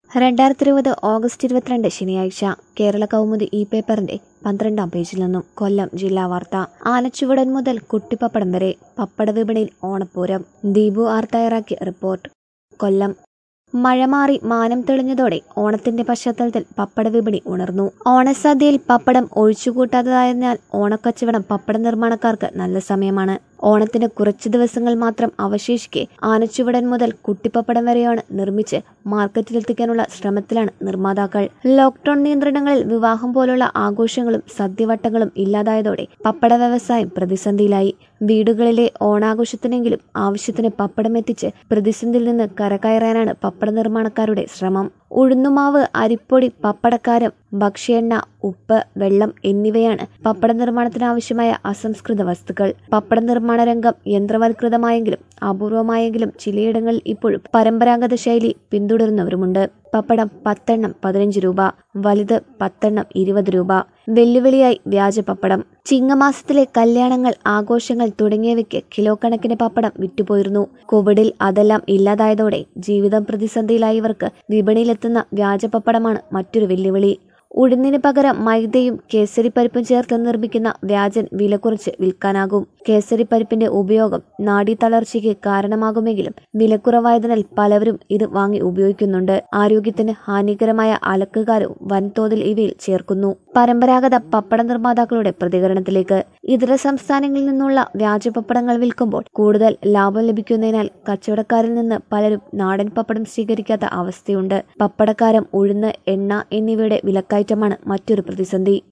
രണ്ടായിരത്തി ഇരുപത് ഓഗസ്റ്റ് ഇരുപത്തിരണ്ട് ശനിയാഴ്ച കേരള കൗമുദി ഈ പേപ്പറിന്റെ പന്ത്രണ്ടാം പേജിൽ നിന്നും കൊല്ലം ജില്ലാ വാർത്ത ആനച്ചുവടൻ മുതൽ കുട്ടിപ്പപ്പടം വരെ പപ്പട വിപണിയിൽ ഓണപ്പൂരം ദീപു ആർ തയ്യാറാക്കിയ റിപ്പോർട്ട് കൊല്ലം മഴ മാറി മാനം തെളിഞ്ഞതോടെ ഓണത്തിന്റെ പശ്ചാത്തലത്തിൽ പപ്പട വിപണി ഉണർന്നു ഓണസദ്യയിൽ പപ്പടം ഒഴിച്ചുകൂട്ടാത്തതായതിനാൽ ഓണക്കച്ചവടം പപ്പട നിർമ്മാണക്കാർക്ക് നല്ല സമയമാണ് ഓണത്തിന് കുറച്ച് ദിവസങ്ങൾ മാത്രം അവശേഷിക്കെ ആനച്ചുവടൻ മുതൽ കുട്ടിപ്പപ്പടം വരെയാണ് നിർമ്മിച്ച് മാർക്കറ്റിലെത്തിക്കാനുള്ള ശ്രമത്തിലാണ് നിർമ്മാതാക്കൾ ലോക്ഡൌൺ നിയന്ത്രണങ്ങളിൽ വിവാഹം പോലുള്ള ആഘോഷങ്ങളും സദ്യവട്ടങ്ങളും ഇല്ലാതായതോടെ പപ്പട വ്യവസായം പ്രതിസന്ധിയിലായി വീടുകളിലെ ഓണാഘോഷത്തിനെങ്കിലും ആവശ്യത്തിന് പപ്പടം എത്തിച്ച് പ്രതിസന്ധിയിൽ നിന്ന് കരകയറാനാണ് പപ്പട നിർമ്മാണക്കാരുടെ ശ്രമം ഉഴുന്നുമാവ് അരിപ്പൊടി പപ്പടക്കാരം ഭക്ഷ്യ എണ്ണ ഉപ്പ് വെള്ളം എന്നിവയാണ് പപ്പട നിർമ്മാണത്തിന് ആവശ്യമായ അസംസ്കൃത വസ്തുക്കൾ പപ്പട നിർമ്മാണ രംഗം യന്ത്രവൽകൃതമായെങ്കിലും അപൂർവമായെങ്കിലും ചിലയിടങ്ങളിൽ ഇപ്പോഴും പരമ്പരാഗത ശൈലി പിന്തുടരുന്നവരുമുണ്ട് പപ്പടം പത്തെണ്ണം പതിനഞ്ച് രൂപ വലുത് പത്തെണ്ണം ഇരുപത് രൂപ വെല്ലുവിളിയായി വ്യാജ പപ്പടം ചിങ്ങമാസത്തിലെ കല്യാണങ്ങൾ ആഘോഷങ്ങൾ തുടങ്ങിയവയ്ക്ക് കിലോ കണക്കിന് പപ്പടം വിറ്റുപോയിരുന്നു കോവിഡിൽ അതെല്ലാം ഇല്ലാതായതോടെ ജീവിതം പ്രതിസന്ധിയിലായവർക്ക് വിപണിയിലെത്തുന്ന വ്യാജ പപ്പടമാണ് മറ്റൊരു വെല്ലുവിളി ഉഴുന്നിന് പകരം മൈദയും കേസരിപ്പരിപ്പും ചേർത്ത് നിർമ്മിക്കുന്ന വ്യാജൻ വില കുറച്ച് വിൽക്കാനാകും കേസരിപ്പരിപ്പിന്റെ ഉപയോഗം നാഡീ തളർച്ചയ്ക്ക് കാരണമാകുമെങ്കിലും വിലക്കുറവായതിനാൽ പലവരും ഇത് വാങ്ങി ഉപയോഗിക്കുന്നുണ്ട് ആരോഗ്യത്തിന് ഹാനികരമായ അലക്കുകാരവും വൻതോതിൽ ഇവയിൽ ചേർക്കുന്നു പരമ്പരാഗത പപ്പട നിർമ്മാതാക്കളുടെ പ്രതികരണത്തിലേക്ക് ഇതര സംസ്ഥാനങ്ങളിൽ നിന്നുള്ള വ്യാജ പപ്പടങ്ങൾ വിൽക്കുമ്പോൾ കൂടുതൽ ലാഭം ലഭിക്കുന്നതിനാൽ കച്ചവടക്കാരിൽ നിന്ന് പലരും നാടൻ പപ്പടം സ്വീകരിക്കാത്ത അവസ്ഥയുണ്ട് പപ്പടക്കാരം ഉഴുന്ന് എണ്ണ എന്നിവയുടെ വിലക്കയറ്റമാണ് മറ്റൊരു പ്രതിസന്ധി